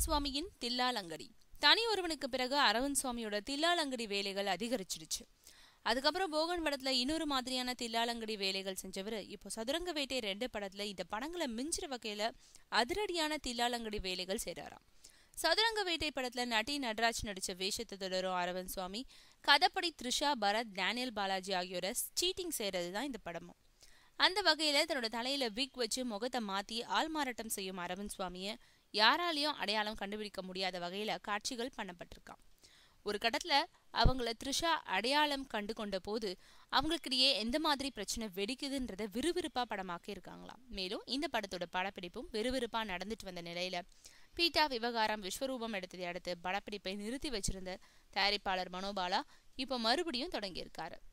சுவாமியின் தில்லாலங்கடி தனி ஒருவனுக்கு பிறகு அரவிந்த் சுவாமியோட தில்லாலங்கடி வேலைகள் அதிகரிச்சிடுச்சு அதுக்கப்புறம் போகன் படத்துல இன்னொரு மாதிரியான தில்லாலங்கடி வேலைகள் செஞ்சவர் இப்போ சதுரங்க வேட்டை ரெண்டு படத்துல இந்த படங்களை மிஞ்சுற வகையில அதிரடியான தில்லாலங்கடி வேலைகள் செய்றாராம் சதுரங்க வேட்டை படத்துல நட்டி நடராஜ் நடிச்ச வேஷத்தை தொடரும் அரவிந்த் சுவாமி கதப்படி த்ரிஷா பரத் டேனியல் பாலாஜி ஆகியோரை சீட்டிங் செய்யறது தான் இந்த படமும் அந்த வகையில தன்னோட தலையில விக் வச்சு முகத்தை மாத்தி ஆள் மாறாட்டம் செய்யும் அரவிந்த் சுவாமியை யாராலையும் அடையாளம் கண்டுபிடிக்க முடியாத வகையில காட்சிகள் பண்ணப்பட்டிருக்கான் ஒரு கட்டத்துல அவங்கள த்ரிஷா அடையாளம் கண்டு கொண்ட போது அவங்களுக்கிடையே எந்த மாதிரி பிரச்சனை வெடிக்குதுன்றத விறுவிறுப்பா படமாக்கி இருக்காங்களாம் மேலும் இந்த படத்தோட படப்பிடிப்பும் விறுவிறுப்பா நடந்துட்டு வந்த நிலையில பீட்டா விவகாரம் விஸ்வரூபம் எடுத்ததை அடுத்து படப்பிடிப்பை நிறுத்தி வச்சிருந்த தயாரிப்பாளர் மனோபாலா இப்போ மறுபடியும் தொடங்கியிருக்காரு